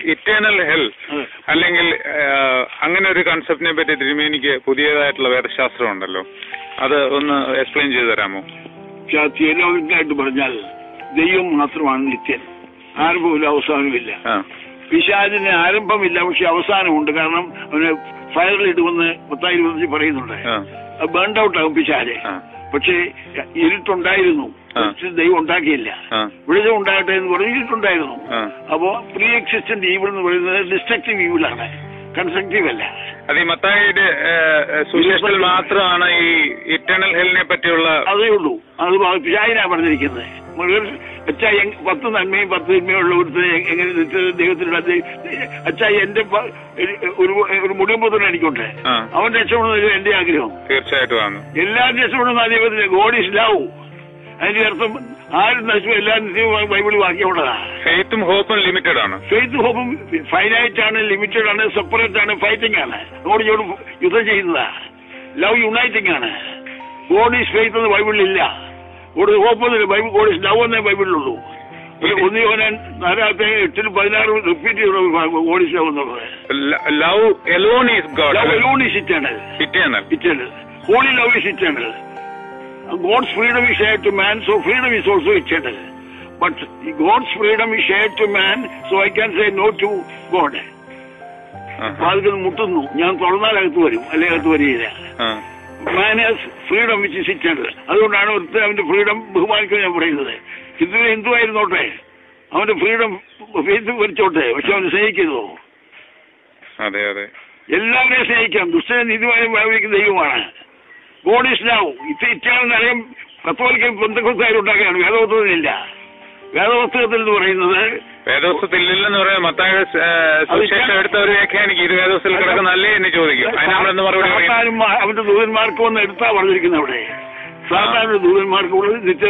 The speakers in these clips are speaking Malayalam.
ഇറ്റേണൽ ഹെൽ അതെ. അല്ലെങ്കിൽ ആ, അങ്ങനെ ഒരു കൺസെപ്റ്റിനെ പറ്റി തിരുമേനിക്ക് പുതിയതായിട്ടുള്ള വേദശാസ്ത്രം ഉണ്ടല്ലോ അത് ഒന്ന് എക്സ്പ്ലെയിൻ ചെയ്തു തരാമോ തിയോളജിക്കലായിട്ട് പറഞ്ഞാൽ ദൈവം മാത്രമാണ് നിത്യൻ ആരംഭമില്ല അവസാനമില്ല ആ പിശാചിന് ആരംഭമില്ല പക്ഷെ അവസാനമുണ്ട് കാരണം അവന് ഫയറിൽ ഇടുമെന്ന് പത്തായി ഇരുപത്തഞ്ച് പറയുന്നുണ്ട് ആ ബേൺഡ് ഔട്ട് ആകും പിശാച് ആ പക്ഷേ ഇരുട്ടുണ്ടായിരുന്നു ആ. പക്ഷെ ദൈവം ഉണ്ടാക്കിയില്ല ആ വെളിച്ചം ഉണ്ടാകട്ടെ എന്ന് പറഞ്ഞ് ഇരുട്ടുണ്ടായിരുന്നു ആ അപ്പോ പ്രീ എക്സിസ്റ്റന്റ് ഈവിൾ എന്ന് പറയുന്നത് ഡിസ്ട്രക്റ്റീവ് ഈവിളാണ് കൺസ്ട്രക്റ്റീവ് അല്ല അത് ഈ മത്തായിയുടെ സുശേഷത്തിൽ മാത്രമാണ് ഈ ഇറ്റേണൽ ഹെല്ലിനെ പറ്റിയുള്ള അതേ ഉള്ളൂ അത് പിശാചിനാ പറഞ്ഞിരിക്കുന്നത് അച്ഛാ എങ് പത്ത് നന്മയും പത്ത് തിന്മയും ഉള്ള ഒരുത്തനെ എ- എങ്ങനെ നിത്യ ദൈവത്തിലുള്ള അച്ഛാ എന്റെ പ- ഒരു ഒരു മുടിയമ്പത്തിന് എനിക്കുണ്ട് ആ അവൻ രക്ഷപ്പെടുന്നത് എന്റെ ആഗ്രഹം തീർച്ചയായിട്ടും ആണ് എല്ലാവരും രക്ഷപ്പെടുന്ന ദൈവത്തിന് ഗോഡ് ഇസ് ലവ് അതിന്റെ അർത്ഥം ആരും നശിച്ചു എല്ലാവരും നിത്യമായി ബൈബിളിൽ വാക്യമുള്ളതാ ഫെയ്ത്തും ഹോപ്പും ലിമിറ്റഡ് ആണ് ഫെയ്ത്ത് ഹോപ്പും ഫൈനൈറ്റ് ആണ് ലിമിറ്റഡ് ആണ് സെപ്പറേറ്റ് ആണ് ഫൈറ്റിംഗ് ആണ് അങ്ങോട്ട് ഇങ്ങോട്ട് യുദ്ധം ചെയ്യുന്നതാ ലവ് യുണൈറ്റിംഗ് ആണ് ഗോഡ് ഈസ് ഫെയ്ത്ത് എന്ന് ബൈബിളിൽ ഇല്ല ഗോഡ് ഹോപ്പ് എന്നില്ല ബൈബിൾ ഗോഡ് ഈസ് ലവ് എന്നേ ബൈബിളിലുള്ളൂ ഒരു ഒന്ന് യോനാൻ നാലാമത്തെ എട്ടിൽ പതിനാറ് റിപ്പീറ്റ് ചെയ്ത ഗോഡ് ഈസ് ലവ് എന്നുള്ളത് love Elon is God love alone is eternal eternal eternal holy love is eternal God's freedom is shared to man so freedom is also eternal but God's freedom is shared to man so I can say no to God വാതിൽ മുട്ടുന്നു ഞാൻ തുറന്നാൽ അകത്ത് വരും അല്ലെ അകത്ത് വരികയില്ല man has freedom which is ഇറ്റേണ്ടത് അതുകൊണ്ടാണ് ഒരുത്തൻ അവന്റെ ഫ്രീഡം ബഹുമാനിക്കാൻ ഞാൻ പറയുന്നത് ഹിന്ദു ഹിന്ദു ആയിരുന്നോട്ടെ അവന്റെ ഫ്രീഡം ഫേസ് വരിച്ചോട്ടെ പക്ഷെ അവന് സ്നേഹിക്കുന്നു അതെ അതെ എല്ലാവരെയും സ്നേഹിക്കാം ദുഷ്ടനെ നീതിമാനം വ്യാപിക്കുന്ന ദൈവമാണ് ഗോഡ് ഇസ് ലവ് ഇത് ഇറ്റാണെന്നറിയാം കത്തോലിക്ക ബന്ധുക്കൾക്കാരുണ്ടാക്കുകയാണ് വേദപുസ്തകത്തിലില്ല വേദപുസ്തകത്തിൽ എന്ന് പറയുന്നത് വേദോസ്തത്തില്ലെന്ന് പറയാൻ മത്തായ സുശേഷം എടുത്ത ഒരു വ്യാഖ്യാനിക്ക് ഇത് വേദോസ്തത്തിൽ കിടക്കുന്നല്ലേ എന്ന് ചോദിക്കും അതിന് നമ്മളെന്ന് മറുപടി പറയും സാത്താനും അവന്റെ ദൂതന്മാർക്കും ഒന്ന് എടുത്താ പറഞ്ഞിരിക്കുന്നത് അവിടെ സാധാരണ ദൂതന്മാർക്ക് ഉള്ളത് നിത്യ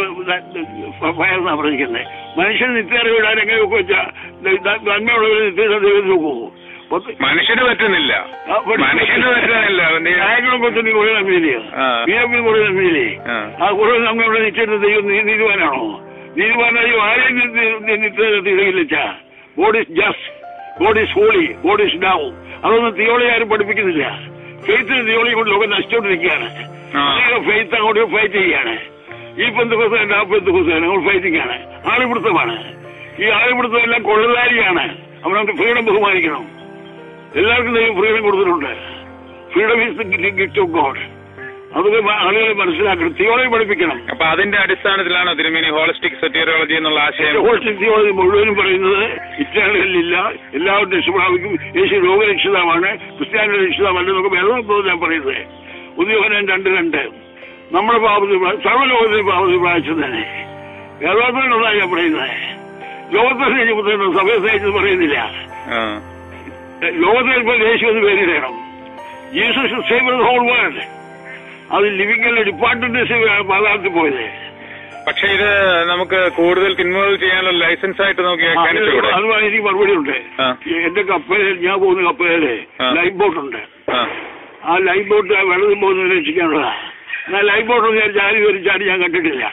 ഫയർന്നാ പറഞ്ഞിരിക്കുന്നത് മനുഷ്യൻ നിത്യ അറിവിടാൻ എങ്ങനെയൊക്കെ വെച്ചാൽ നന്മയുള്ളവർ നിത്യ ദൈവം നോക്കൂ പത്ത്- മനുഷ്യന് പറ്റുന്നില്ല ആ, പഠി- മനുഷ്യന് പറ്റുന്നില്ല അവന്റെ നായകളെ കൊച്ചു നീ കുറെ നന്മയില്ലേ ആ. ബി ജെ പി കുറെ നന്മയില്ലേ ആ. ആ കുറെ നന്മയുടെ നിശ്ചയിച്ച ദൈവം നീ- നീതിവാനാണോ നീതിവാനായി ആരെയും നിത്യയില്ല God is just God is holy God is ഡൗ അതൊന്നും തിയോളി ആരും പഠിപ്പിക്കുന്നില്ല ഫെയ്ത്തിന് തിയോളി കൊണ്ട് ലോകം നശിച്ചുകൊണ്ടിരിക്കുകയാണ് ആ. ഫെയ്ത്ത് അങ്ങോട്ട് ഫൈറ്റ് ചെയ്യാണ് ഈ പെന്തുകൊസാണ് ആ പെന്തുകൊസാണ് അങ്ങോട്ട് ഫൈറ്റിംഗ് ആണ് ആളിപിടുത്തമാണ് ഈ ആളിപിടുത്തം എല്ലാം കൊള്ളതാരിയാണ് അവനവന്റെ ഫ്രീഡം ബഹുമാനിക്കണം എല്ലാവർക്കും ദൈവം ഫ്രീഡം കൊടുത്തിട്ടുണ്ട് freedom is the gift of God അതൊക്കെ മ- ആളുകളെ മനസ്സിലാക്കണം തിയോളജി പഠിപ്പിക്കണം അപ്പൊ അതിന്റെ അടിസ്ഥാനത്തിലാണോ തിരുമേനി ഹോളിസ്റ്റിക് സെറ്റിയോളജി എന്നുള്ള ആശയം ഹോളിസ്റ്റിക് തിയോളജി മുഴുവനും പറയുന്നത് ഇറ്റാലിയനിലില്ല എല്ലാവരും രക്ഷപ്രാപിക്കും യേശു രോഗരക്ഷിതാവാണ് ക്രിസ്ത്യാനിയുടെ രക്ഷിതാവല്ലെന്നൊക്കെ വേദോത്സവം ഞാൻ പറയുന്നത് ഉദ്യോഗനം രണ്ട് രണ്ട് നമ്മുടെ പാപത്തിൽ സർവ്വലോകത്തിൽ പാപത്തിൽ പ്രാവശ്യം തന്നെ വേദോത്സവം ഞാൻ പറയുന്നത് ലോകത്തെ സ്നേഹിച്ചപ്പോൾ സഭയെ സ്നേഹിച്ചത് പറയുന്നില്ല ആ. ലോകത്തിൽ ഇപ്പോൾ യേശു എന്ന് പേരിടണം ജീസസ് സേവ് ഹോൾ വേൾഡ് അത് ലിവിംഗ് ഡിപ്പാർട്ട്മെന്റ് പാതാളത്തിൽ പോയത് പക്ഷെ ഇത് നമുക്ക് കൂടുതൽ തിന്മകൾ ചെയ്യാനുള്ള ലൈസൻസ് ആയിട്ട് നമുക്ക് വ്യാഖ്യാനിച്ചുകൂടെ അത് എനിക്ക് മറുപടി ഉണ്ട് ആ. എന്റെ കപ്പലിൽ ഞാൻ പോകുന്ന കപ്പലില് ആ. ലൈഫ് ബോട്ട് ഉണ്ട് ആ. ആ ലൈഫ് ബോട്ട് വെള്ളത്തിൽ പോകുന്നതിനെ രക്ഷിക്കാനുള്ളതാ എന്നാൽ ലൈഫ് ബോട്ട് ഞാൻ ചാരി ഒരു ചാടി ഞാൻ കണ്ടിട്ടില്ല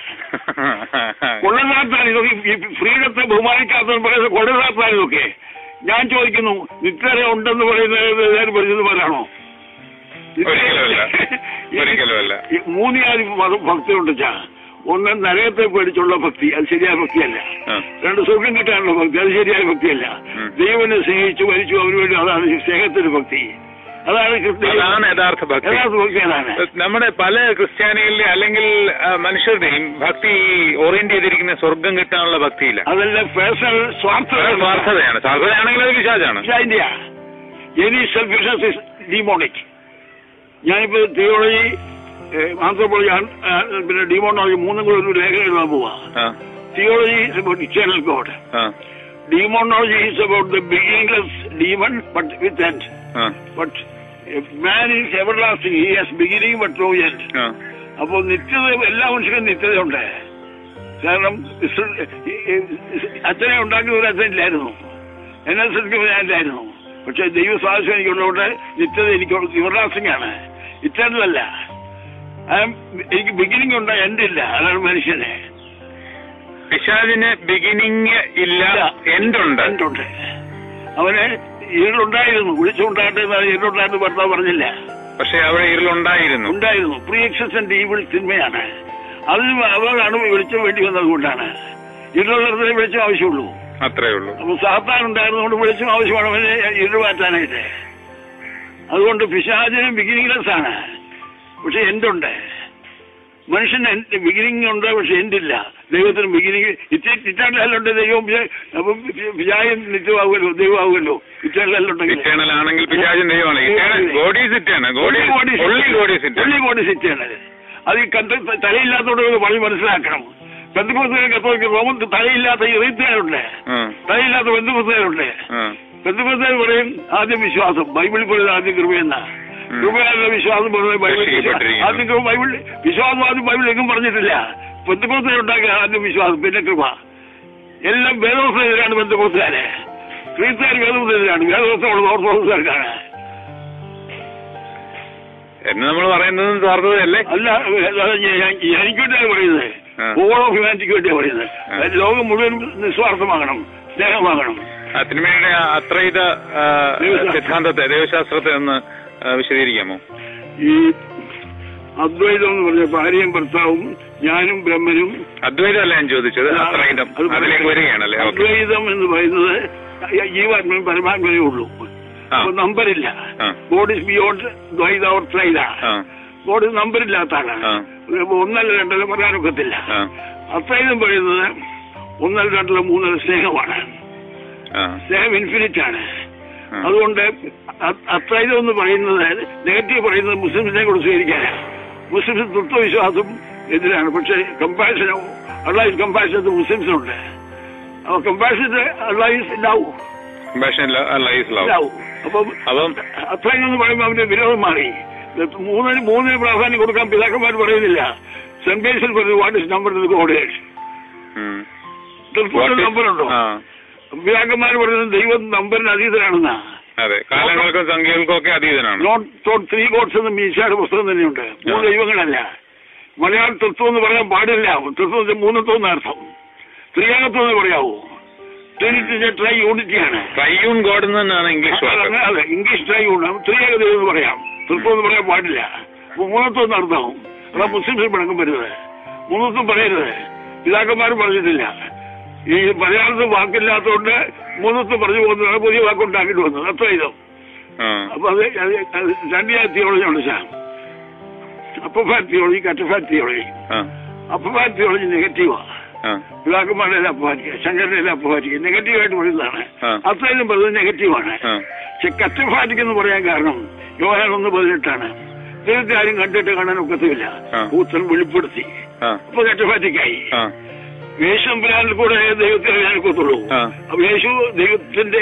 കൊള്ളതാത്താണ് ഇതൊക്കെ ഈ ഫ്രീഡത്തെ ബഹുമാനിക്കാത്തവൻ പറയുന്നത് കൊള്ളതാത്താണ് ഇതൊക്കെ ഞാൻ ചോദിക്കുന്നു നിത്യത ഉണ്ടെന്ന് പറയുന്നത് എല്ലാവരും പരിചിതന്മാരാണോ ഒരിക്കലുമല്ല. ഒരിക്കലുമല്ല. ഈ മൂന്ന് ജാതി മത- ഭക്തിയുണ്ട് ചാ ഒന്ന് നരകത്തെ പേടിച്ചുള്ള ഭക്തി അത് ശരിയായ ഭക്തിയല്ല ആ. രണ്ട് സ്വർഗം കിട്ടാനുള്ള ഭക്തി അത് ശരിയായ ഭക്തിയല്ല ഉം. ദൈവനെ സ്നേഹിച്ചു മരിച്ചു അവന് വേണ്ടി അതാണ് സ്നേഹത്തിന്റെ ഭക്തി അതാണ് ക്രിസ്ത്യ- അതാണ് യഥാർത്ഥ ഭക്തി യഥാർത്ഥ ഭക്തി അതാണ് നമ്മുടെ പല ക്രിസ്ത്യാനികളിലെ അല്ലെങ്കിൽ ആ, മനുഷ്യരുടെയും ഭക്തി ഓറിയന്റ് ചെയ്തിരിക്കുന്ന സ്വർഗം കിട്ടാനുള്ള ഭക്തിയില്ല അതെല്ലാം പേഴ്സണൽ സ്വാർത്ഥ അത് സ്വാർത്ഥതയാണ് സ്വാർത്ഥതയാണെങ്കിൽ അത് വിശ്വാസമാണ് India any selfishness is demonic ഞാനിപ്പോ തിയോളജി ആന്ത്രോപോളജി പിന്നെ ഡിമോണോളജി മൂന്നും കൂടെ ഒരു ലേഖനം എഴുതാൻ പോവാ ആ, theology is about eternal God ആ, demonology is about the beginningless demon but with end. ആ, But if man is everlasting, he has beginning but no end. ആ. അപ്പോൾ നിത്യത എല്ലാ മനുഷ്യർക്കും നിത്യതയുണ്ട് കാരണം ഇസ്ര- ഈ- ഈ- അച്ഛനെ ഉണ്ടാക്കിയ ഒരു അച്ഛനില്ലായിരുന്നു എന്നെ ശ്രദ്ധിക്കുമ്പോൾ ഞാനില്ലായിരുന്നു പക്ഷെ ദൈവ സാഹചര്യം എനിക്കുള്ളതുകൊണ്ട് നിത്യത എനിക്ക് എവർലാസ്റ്റിംഗ് ആണ് ഇറ്റേണലല്ല എനിക്ക് ബിഗിനിങ് ഉണ്ട് എൻഡ് ഇല്ല അതാണ് മനുഷ്യനെ പിശാചിന് ബിഗിനിങ് ഇല്ല എൻഡുണ്ട് എന്തുണ്ട് അവന് ഇരുളുണ്ടായിരുന്നു വിളിച്ചുണ്ടാകട്ടെ എന്ന് ഇരുളുണ്ടായിരുന്നു ഭർത്താവ് പറഞ്ഞില്ല പക്ഷെ അവിടെ ഇരുളുണ്ടായിരുന്നു ഉണ്ടായിരുന്നു പ്രീ എക്സിസ്റ്റന്റ് ഈവിൾ തിന്മയാണ് അതിന് അവരാണ് വെളിച്ചം വേണ്ടി വന്നതുകൊണ്ടാണ് ഇരുളുള്ളതിന് വെളിച്ചം ആവശ്യമുള്ളൂ അത്രേ ഉള്ളൂ അപ്പൊ സാത്താൻ ഉണ്ടായിരുന്നുകൊണ്ട് വെളിച്ചം ആവശ്യമാണ് അവന് ഇരുൾ മാറ്റാനായിട്ട് അതുകൊണ്ട് പിശാചിനും ബിഗിനിങ്ലെസ് ആണ് പക്ഷെ എന്തുണ്ട് മനുഷ്യന് ബിഗിനിങ് ഉണ്ട് പക്ഷെ എന്തില്ല ദൈവത്തിന് ബിഗിനിങ് ഇറ്റാണ്ട് ദൈവം പിശാ- അപ്പം പിശാചൻ നിത്യമാകുമല്ലോ ദൈവമാകുമല്ലോ ഇറ്റാണ്ടെങ്കിൽ ഇറ്റേണൽ ആണെങ്കിൽ പിശാചൻ ദൈവമാണ് eternal God is eternal God holy God is eternal holy God സിറ്റാണ് അത് ഈ കണ്ട് തലയില്ലാത്തോണ്ട് പറഞ്ഞ് മനസ്സിലാക്കണം ബന്ധുപുസ്തകം കത്തോലിക്ക് റോമൻ തലയില്ലാത്ത ഈ റീത്തുകാരുണ്ട് തലയില്ലാത്ത ബന്ധുപുസ്തകരുണ്ട് ബന്ധുപുസ്തകർ പറയും ആദ്യം വിശ്വാസം ബൈബിളിൽ പറയുന്നത് ആദ്യം കൃപയെന്ന ഉം. കൃപയാലുള്ള വിശ്വാസം പറയുന്നത് ബൈബിൾ രക്ഷിക്കപ്പെട്ടിരിക്കുന്നു. ആദ്യം കൃപ ബൈബിൾ വിശ്വാസം ആദ്യം ബൈബിൾ എങ്ങും പറഞ്ഞിട്ടില്ല ബന്ധുപുസ്തകം ഉണ്ടാക്കിയ ആദ്യം വിശ്വാസം പിന്നെ കൃപ എല്ലാം വേദോസ്തകരാണ് ബന്ധുപുസ്തകാര് ക്രീസ്തുകാർ വേദോസ്തകരാണ് വേദോസ്തകം ഓർത്തോസ്തകർക്കാണ് എന്ന് നമ്മൾ പറയുന്നത് സ്വാർത്ഥതയല്ലേ അല്ല അത് ഞാൻ- എനിക്ക് വേണ്ടിയാണ് പറയുന്നത് ആ. ഓൾ ഓഫ് ഹ്യൂമാനിറ്റിക്ക് വേണ്ടിയാണ് പറയുന്നത് ആ. ലോകം മുഴുവൻ നിസ്വാർത്ഥമാകണം സ്നേഹമാകണം ആ തിന്മയുടെ ആ അത്രയിത ആ, ദൈവശാസ്ത്രം. സിദ്ധാന്തത്തെ ദൈവശാസ്ത്രത്തെ ഒന്ന് ആ, വിശദീകരിക്കാമോ ഈ അദ്വൈതം എന്ന് പറഞ്ഞ ഭാര്യയും ഭർത്താവും ഞാനും ബ്രഹ്മനും അദ്വൈതമല്ല ഞാൻ ചോദിച്ചത് അത്രയിതം അത് അതിലേക്ക് വരികയാണല്ലേ ഓക്കെ അദ്വൈതം എന്ന് പറയുന്നത് ജീവാത്മനും പരമാത്മനേ ഉള്ളൂ ആ. അപ്പൊ നമ്പറില്ല ആ. God is beyond dvaita or traita ആ ഗോഡ് നമ്പറില്ലാത്ത ആളാണ് ആ. ഇപ്പൊ ഒന്നല്ല രണ്ടല്ല പറയാനൊക്കത്തില്ല ആ അദ്വൈതം പറയുന്നത് ഒന്നല്ല രണ്ടല്ല മൂന്നല്ല സ്നേഹമാണ് ആ സ്നേഹം ഇൻഫിനിറ്റ് ആണ് ആ. അതുകൊണ്ട് അ- അദ്വൈതം എന്ന് പറയുന്നത് നെഗറ്റീവ് പറയുന്നത് മുസ്ലിംസിനെ കൂടെ സ്വീകരിക്കാനാണ് മുസ്ലിംസ് തത്വവിശ്വാസം എതിരാണ് പക്ഷെ കമ്പാരിസൺ അള്ളാഹ് കമ്പാരിസൺ മുസ്ലിംസിനുണ്ട് അപ്പൊ comparison Allah love compassion life love love അപ്പം അപ്പം അദ്വൈതം എന്ന് പറയുമ്പോൾ അവന്റെ വിരോധം മാറി മൂന്നിന് മൂന്നിന് പ്രാധാന്യം കൊടുക്കാൻ പിതാക്കന്മാർ പറയുന്നില്ല സെന്റ് ബേസിൽ പറഞ്ഞു വാട്ട് ഇസ് നമ്പർ ഗോഡ് ഉം. തൃപ്പൂരിൽ നമ്പറുണ്ടോ ആ പിതാക്കന്മാർ പറയുന്നത് ദൈവം നമ്പറിന് അതീതനാണെന്നാ അതെ കാലങ്ങൾക്കും സംഖ്യകൾക്കും ഒക്കെ അതീതനാണ് നോട്ട് തോട്ട് ത്രീ ഗോഡ്സ് എന്ന് മീശയുടെ പുസ്തകം തന്നെയുണ്ട് മൂന്ന് ആ. ദൈവങ്ങളല്ല മലയാളം തത്വം എന്ന് പറയാൻ പാടില്ല തത്വം എന്ന് മൂന്നത്വം എന്ന അർത്ഥം ത്രിയാകത്വം എന്ന് പറയാവൂ ട്രിനിറ്റി ട്രൈ യൂണിറ്റിയാണ് ട്രൈയൂൺ ഗോഡ് എന്ന് തന്നെയാണ് ഇംഗ്ലീഷ് വാക്ക് അങ്ങനെ അതെ ഇംഗ്ലീഷ് ട്രൈ യൂണിറ്റ് ത്രിയാക ദൈവം എന്ന് പറയാം തൃത്വം എന്ന് പറയാൻ പാടില്ല അപ്പൊ മൂന്നത്വം എന്ന് അർത്ഥവും അതാ മുസ്ലിംസിൽ പിണക്കം വരുന്നത് മൂന്നത്വം പറയരുത് പിതാക്കന്മാരും പറഞ്ഞിട്ടില്ല ഈ മലയാളത്തിൽ വാക്കില്ലാത്തതുകൊണ്ട് മൂന്നത്വം പറഞ്ഞു പോകുന്നതാണ് പുതിയ വാക്കുണ്ടാക്കിയിട്ട് വന്നത് അത്ര ഇതം ആ അപ്പൊ അത് അത് അത് രണ്ട് ജാതി തിയോളജി ഉണ്ട് sir apophatic theology cataphatic theology ആ അപ്പഫാറ്റ് തിയോളജി നെഗറ്റീവാ ആ പിതാക്കന്മാരുടെ എല്ലാം അപ്പഫാറ്റിക്കുക ശങ്കരന്റെ എല്ലാം അപ്പഫാറ്റിക്കുക നെഗറ്റീവായിട്ട് പറയുന്നതാണ് ആ. അത്രയും പറയുന്നത് നെഗറ്റീവാണ് ആ പക്ഷെ കറ്റഫാറ്റിക് എന്ന് പറയാൻ കാരണം യോഹാൻ ഒന്ന് പതിനെട്ടാണ് ദൈവത്തെ ആരും കണ്ടിട്ട് കാണാൻ ഒക്കത്തില്ല ആ. കൂത്തൻ വെളിപ്പെടുത്തി ആ അപ്പൊ കറ്റഫാറ്റിക്കായി ആ യേശുമ്പരാനിൽ കൂടെ ദൈവത്തെ അറിയാൻ ഒക്കത്തുള്ളൂ ആ. അപ്പൊ യേശു ദൈവത്തിന്റെ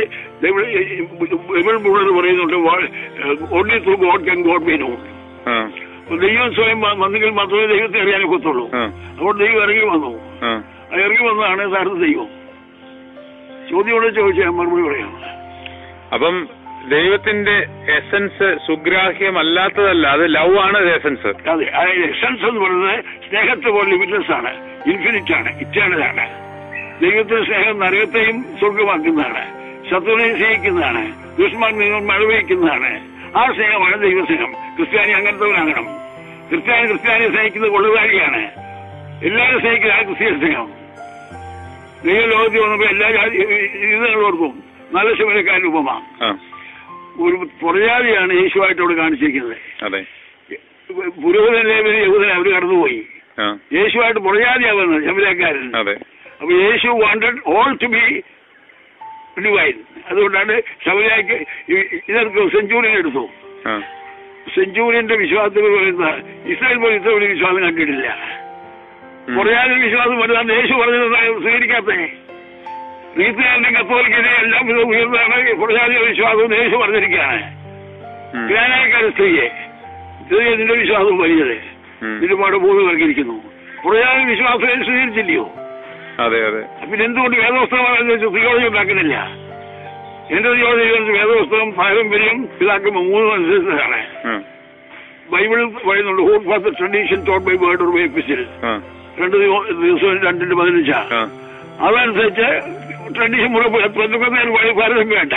ബൈബിൾ മുഴുവൻ പറയുന്നുണ്ട് only through God can God be known ആ അപ്പൊ ദൈവം സ്വയം വ- വന്നെങ്കിൽ മാത്രമേ ദൈവത്തെ അറിയാൻ ഒക്കത്തുള്ളൂ ആ. അപ്പോൾ ദൈവം ഇറങ്ങി വന്നു ആ ആ ഇറങ്ങി വന്നതാണ് യഥാർത്ഥ ദൈവം ചോദ്യമോട് ചോദിച്ചാൽ മറുപടി പറയാം അപ്പം ദൈവത്തിന്റെ എസൻസ് സുഗ്രാഹ്യമല്ലാത്തതല്ല അത് ലവ് ആണ് എസൻസ് അതെ അതായത് എസൻസ് എന്ന് പറയുന്നത് സ്നേഹത്തെ പോലെ ലിമിറ്റ്ലെസ് ആണ് ഇൻഫിനിറ്റ് ആണ് ഇറ്റേണലാണ് ദൈവത്തിന്റെ സ്നേഹം നരകത്തെയും സ്വർഗമാക്കുന്നതാണ് ശത്രുവിനെ സ്നേഹിക്കുന്നതാണ് ദുഷ്മാൻ നിങ്ങൾ മഴവയ്ക്കുന്നതാണ് ആ സ്നേഹമാണ് ദൈവസ്നേഹം ക്രിസ്ത്യാനി അങ്ങനത്തെവരാകണം ക്രിസ്ത്യാനി ക്രിസ്ത്യാനിയെ സ്നേഹിക്കുന്നത് കൊള്ളുകാരിയാണ് എല്ലാവരും സ്നേഹിക്കുന്ന ആ ക്രിസ്ത്യ സ്നേഹം ദൈവ ലോകത്തിൽ വന്നപ്പോൾ എല്ലാ ജാതി ഇതുകളോർക്കും നല്ല ശിവനക്കാരൻ ഉപമ ആ ഒരു പുറജാതിയാണ് യേശുവായിട്ട് അവിടെ കാണിച്ചിരിക്കുന്നത് അതെ പുരോഹിതൻ ലേവന് യഹൂദൻ അവർ കടന്നുപോയി ആ യേശുവായിട്ട് പുറജാതിയാവുന്നത് ശബരിക്കാരൻ അതെ അപ്പൊ യേശു wanted all to be divine അതുകൊണ്ടാണ് ശബരിയാക്ക് ഇതെടുത്തു സെഞ്ചൂറിയൻ എടുത്തു ആ സെഞ്ചൂറിയന്റെ വിശ്വാസത്തിൽ പറയുന്ന ഇസ്രായേൽ പോലും ഇത്ര വലിയ വിശ്വാസം കണ്ടിട്ടില്ല ഉം. പുറജാതി വിശ്വാസം വരുന്നതാണ് യേശു പറഞ്ഞത് സ്വീകരിക്കാത്തേ നീത്തുകാരന്റെ കത്തോലിക്കനെ എല്ലാം ഇത് ഉയർന്നതാണ് പുറജാതിയുടെ വിശ്വാസം എന്ന് യേശു പറഞ്ഞിരിക്കുകയാണ് ഉം. ജ്ഞാനാക്കാരൻ സ്ത്രീയെ സ്ത്രീയെ നിന്റെ വിശ്വാസവും വലിയത് ഉം. ഒരുപാട് ബോധം നൽകിയിരിക്കുന്നു പുറജാതി വിശ്വാസം സ്വീകരിച്ചില്ലയോ അതെ അതെ പിന്നെ എന്തുകൊണ്ട് വേദപുസ്തകം തിയോളജി ഉണ്ടാക്കുന്നില്ല എന്റെ തിയോളജി വേദപുസ്തകം പാരമ്പര്യം പിതാക്കൾ മൂന്ന് അനുസരിച്ചതാണ് ആ ബൈബിൾ പറയുന്നുണ്ട് hold for the tradition taught by word or by epistle ആ രണ്ട് ദിവ- ദിവസവും രണ്ടിന്റെ പതിനഞ്ചാ ആ അതനുസരിച്ച് ട്രഡീഷൻ മുഴുവൻ പാരമ്പര്യം വേണ്ട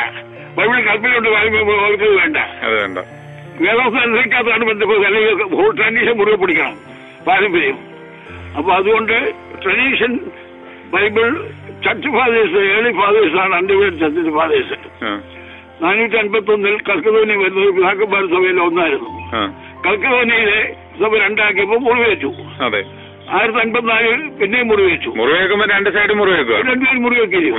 ബൈബിൾ കൽപ്പനയുണ്ട് അവർക്ക് വേണ്ട അത് വേണ്ട വേദവസ്ഥ അനുസരിക്കാത്തതാണ് ബന്ധപ്പെട്ടത് അല്ലെങ്കിൽ ഹോൾ ട്രഡീഷൻ മുറുകെ പിടിക്കണം പാരമ്പര്യം അപ്പൊ അതുകൊണ്ട് tradition Bible church fathers early fathers ആണ് അണ്ടർവേഡ് ചർച്ച് ഫാദേഴ്സ് ആ, നാനൂറ്റി അൻപത്തി ഒന്നിൽ കൽക്കതോനി വരുന്നത് പിതാക്കന്മാർ സഭയിൽ ഒന്നായിരുന്നു ആ, കൽക്കതോനിയിലെ സഭ രണ്ടാക്കിയപ്പോൾ മുറിവേറ്റു അതെ ആയിരത്തി അൻപത്തിനാലിൽ പിന്നെയും മുറിവേറ്റു മുറിവേക്കുമ്പോ രണ്ട് സൈഡ് മുറിവേക്കുക രണ്ടുപേരും മുറിവേക്കില്ല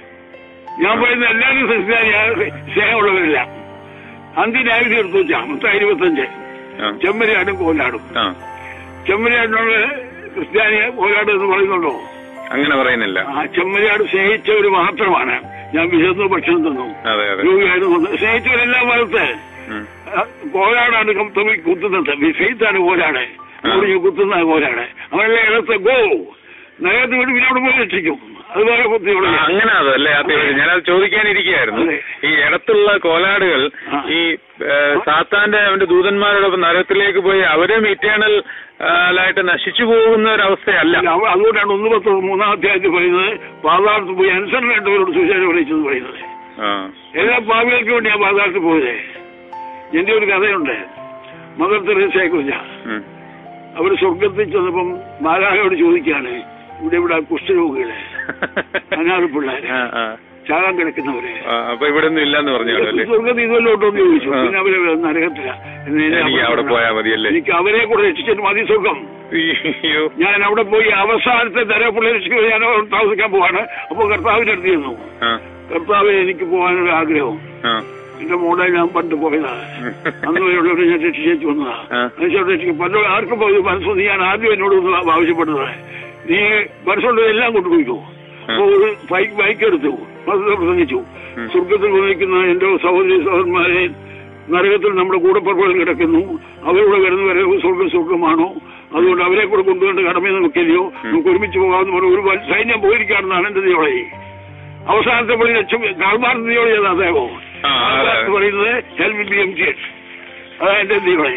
ഞാൻ പറയുന്ന എല്ലാവരും ക്രിസ്ത്യാനി സ്നേഹമുള്ളവരില്ല അന്തിനായുധ എടുത്തു വെച്ചാ മൊത്തം ഇരുപത്തഞ്ച് ചെമ്മരിയാടും കോലാടും ചെമ്മരിയാടിനോട് ക്രിസ്ത്യാനിയെ കോലാട് എന്ന് പറയുന്നുണ്ടോ അങ്ങനെ പറയുന്നില്ല ആ ചെമ്മരിയാട് സ്നേഹിച്ചവർ മാത്രമാണ് ഞാൻ വിശന്നു ഭക്ഷണം തന്നു അതെ അതെ രോഗിയായിരുന്നു സ്നേഹിച്ചവരെല്ലാം വളർത്ത് ഉം. കോലാടാണ് തമ്മിൽ കുത്തുന്നത് ഫെയ്ത്താണ് കോലാട് മുറിഞ്ഞ് കുത്തുന്ന കോലാട് അവരെല്ലാം ഇടത്ത് ഗോ നഗരത്ത് വീട് പിന്നെ അവിടെ പോയി രക്ഷിക്കും അത് വേറെ ആ, കുത്തിയോടെ അങ്ങനെ അതല്ലേ ആ തീവ്രം ഞാനത് ചോദിക്കാനിരിക്കുകയായിരുന്നു അതെ. ഈ ഇടത്തുള്ള കോലാടുകൾ ആ. ഈ ഏ, സാത്താന്റെ അവന്റെ ദൂതന്മാരോടൊപ്പം നരകത്തിലേക്ക് പോയി അവരും ഇറ്റേണൽ ആയിട്ട് നശിച്ചു പോകുന്ന ഒരു അവസ്ഥയല്ല അവ- അതുകൊണ്ടാണ് ഒന്ന് പത്ത് മൂന്നാം അധ്യായത്തിൽ പറയുന്നത് പാതാളത്ത് പോയി അനുസരണം വേണ്ടവരോട് സുശേഷം വിളിച്ചത് പറയുന്നത് ആ. എല്ലാ പാവികൾക്ക് വേണ്ടിയാ പാതാളത്തിൽ പോയത് എന്റെ ഒരു കഥയുണ്ട് മദർ തെരേസയെ കുറിച്ചാ ഉം. അവർ സ്വർഗത്തിൽ ചെന്നപ്പം മാലാഹയോട് ചോദിക്കാണ് ഇവിടെ ഇവിടെ കുഷ്ഠരോഗികള് അനാഥ പിള്ളേര് ആ, ആ. ചാകാൻ കിടക്കുന്നവര് ആ, അപ്പൊ ഇവിടെ ഒന്നും ഇല്ലെന്ന് പറഞ്ഞു അല്ലേ സ്വർഗത്തിൽ ഇതുവല്ലോട്ടോന്ന് ചോദിച്ചു ആ. പിന്നെ അവര് നരകത്തില്ല എന്ന് എന്നെ എനിക്ക് അവിടെ പറഞ്ഞു. പോയാ മതിയല്ലേ എനിക്ക് അവരെ കൂടെ രക്ഷിച്ചിട്ട് മതി സ്വർഗം അയ്യോ ഞാൻ അവിടെ പോയി അവസാനത്തെ നരകപ്പുള്ള രക്ഷിക്കുക ഞാൻ അവിടെ താമസിക്കാൻ പോവാണ് അപ്പൊ കർത്താവിന്റെ അടുത്ത് ചെന്നു ആ, കർത്താവ് എനിക്ക് പോകാനൊരു ആഗ്രഹം ആ. എന്റെ മോളെ ഞാൻ പണ്ട് പോയതാണ് അന്ന് വരെയുള്ളവരെ ഞാൻ രക്ഷിച്ചു വന്നതാ ആ. മനുഷ്യരുടെ രക്ഷിക്കും പല ആർക്കും പോയി മനസ്സൊന്ന് ഞാൻ ആദ്യം എന്നോട് ഒന്ന് ആവശ്യപ്പെട്ടത് നീ മനസ്സുള്ളത് എല്ലാം കൊണ്ടുപോയിക്കോ അപ്പൊ ഒരു ബൈക്ക് ബൈക്ക് എടുത്തു ബസ് പ്രസംഗിച്ചു ഉം. സ്വർഗത്തിൽ വന്നിരിക്കുന്ന എന്റെ സഹോദരി സഹോദരന്മാരെ നരകത്തിൽ നമ്മുടെ കൂടപ്പുറപ്പുകൾ കിടക്കുന്നു അവരോട് വരുന്നവരെ സ്വർഗം സ്വർഗമാണോ അതുകൊണ്ട് അവരെ കൂടെ കൊണ്ടുവരേണ്ട കടമ നമുക്കില്ലയോ നമുക്ക് ഒരുമിച്ച് പോകാമെന്ന് പറഞ്ഞ ഒരു വൻ സൈന്യം പോയിരിക്കുകയാണെന്നാണ് എന്റെ നിയോളെ അവസാനത്തെ പള്ളി ലക്ഷ്യം കാൽമാർത്ത നിയോളി ചെയ്ത അദ്ദേഹമോ ആ, അതെ. എന്ന് പറയുന്നത് hell will be M G അതാ എന്റെ നിയോളെ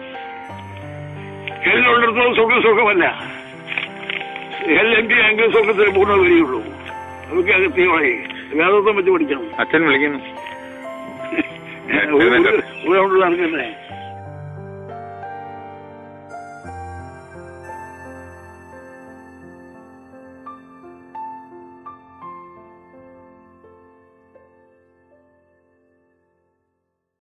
ഹെല്ലുള്ളിടത്തോളം സുഖം സുഖമല്ല ഹെൽ എം പി ആണെങ്കിൽ സുഖത്തിന് പൂർണ്ണ വരികയുള്ളൂ അതൊക്കെ അകത്ത് നിയോളെ വേദത്വം വെച്ച് പഠിക്കണം അച്ഛൻ വിളിക്കുന്നു ഒരു- ഒരു- ഒരു റൗണ്ട് നടക്കട്ടെ